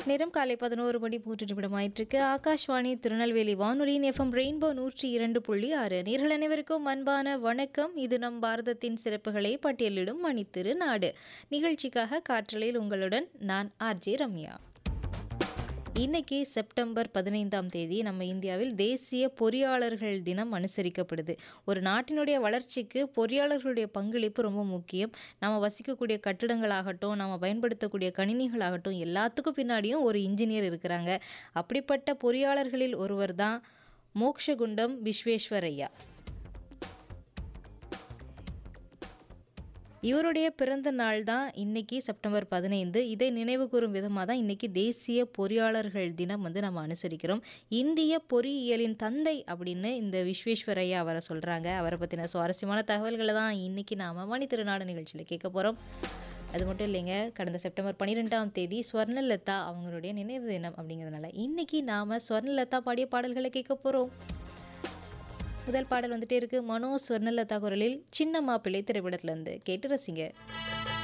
நேரம் காலை பதினோரு மணி மூன்று நிமிடம் ஆயிட்டிருக்கு ஆகாஷ்வாணி திருநெல்வேலி வானொலியின் எஃப்எம் ரெயின்போ நூற்றி இரண்டு புள்ளி ஆறு நேர்கள் அனைவருக்கும் அன்பான வணக்கம் இது நம் பாரதத்தின் சிறப்புகளை பட்டியலிடும் மணித்திரு நாடு நிகழ்ச்சிக்காக காற்றலையில் உங்களுடன் நான் ஆர்ஜே ரம்யா இன்னைக்கு செப்டம்பர் பதினைந்தாம் தேதி நம்ம இந்தியாவில் தேசிய பொறியாளர்கள் தினம் அனுசரிக்கப்படுது ஒரு நாட்டினுடைய வளர்ச்சிக்கு பொறியாளர்களுடைய பங்களிப்பு ரொம்ப முக்கியம் நம்ம வசிக்கக்கூடிய கட்டிடங்களாகட்டும் நம்ம பயன்படுத்தக்கூடிய கணினிகளாகட்டும் எல்லாத்துக்கும் பின்னாடியும் ஒரு இன்ஜினியர் இருக்கிறாங்க அப்படிப்பட்ட பொறியாளர்களில் ஒருவர் தான் மோக்ஷகுண்டம் விஸ்வேஸ்வரையா இவருடைய பிறந்த நாள் தான் இன்னைக்கு செப்டம்பர் பதினைந்து இதை நினைவு கூறும் விதமாக தான் இன்னைக்கு தேசிய பொறியாளர்கள் தினம் வந்து நம்ம அனுசரிக்கிறோம் இந்திய பொறியியலின் தந்தை அப்படின்னு இந்த விஸ்வேஸ்வரையா அவரை சொல்கிறாங்க அவரை பற்றின சுவாரஸ்யமான தகவல்களை தான் இன்னைக்கு நாம் மணி திருநாடு நிகழ்ச்சியில் கேட்க போகிறோம் அது மட்டும் இல்லைங்க கடந்த செப்டம்பர் பன்னிரெண்டாம் தேதி ஸ்வர்ணலதா அவங்களுடைய நினைவு தினம் அப்படிங்கிறதுனால இன்னைக்கு நாம் ஸ்வர்ணலதா பாடிய பாடல்களை கேட்க போகிறோம் முதல் பாடல் வந்துட்டே இருக்கு மனோ ஸ்வர்ணலதா குரலில் சின்ன மாப்பிள்ளை திரைப்படத்திலேருந்து கேட்டு ரசிங்க